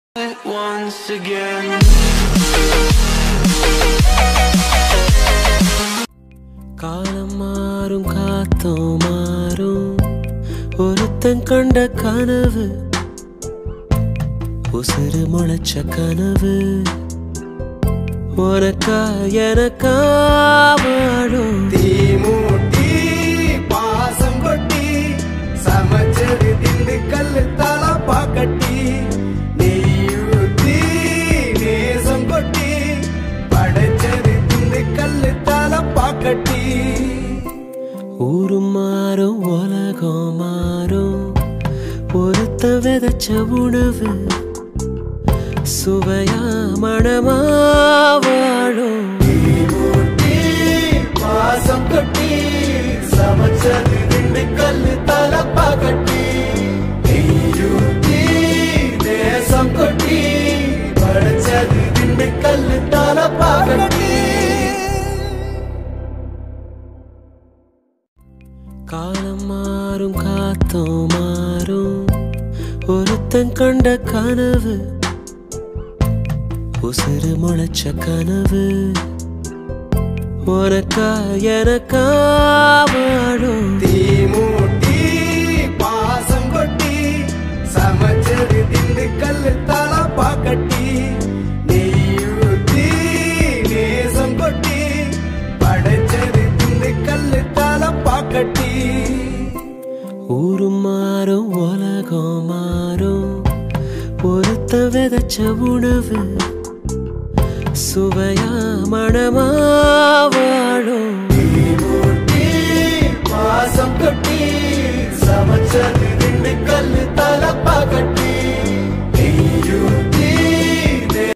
it once again. காலம் மாறும் காத்தோம் மாறும் ஒருத்தன் கண்ட கனவு உசுறு முளைச்ச கனவு உனக்கா எனக்கா வாழும் தீமூட்டி பாசம் கொட்டி சமைச்சது திண்டுக்கல் தலப்பா கட்டி நெய்யூத்தி நேசம் கொட்டி படைச்சது திண்டுக்கல் தலப்பா கட்டி ஊரும் மாறும் உலகம் மாறும் ஒருத்த விதைச்ச உணவு சுவையா மணமா வாழும் தீமூட்டி பாசம் கொட்டி சமைச்சது திண்டுக்கல் தலப்பா கட்டி நெய்யூத்தி நேசம் கொட்டி படைச்சது திண்டுக்கல் தலப்பா கட்டி காலம் மாறும் காத்தோம் மாறும் ஒருத்தன் கண்ட கனவு உசுறு முளைச்ச கனவு உனக்கா எனக்கா வாழும் தீமூட்டி பாசம் கொட்டி சமைச்சது திண்டுக்கல் தலப்பா கட்டி நெய்யூத்தி நேசம் கொட்டி படைச்சது திண்டுக்கல் தலப்பா கட்டி ஊரும் மாறும் உலகம் மாறும் ஒருத்த விதைச்ச உணவு சுவையா மணமா வாழும் தீமூட்டி பாசம் கொட்டி சமைச்சது திண்டுக்கல் தலப்பா கட்டி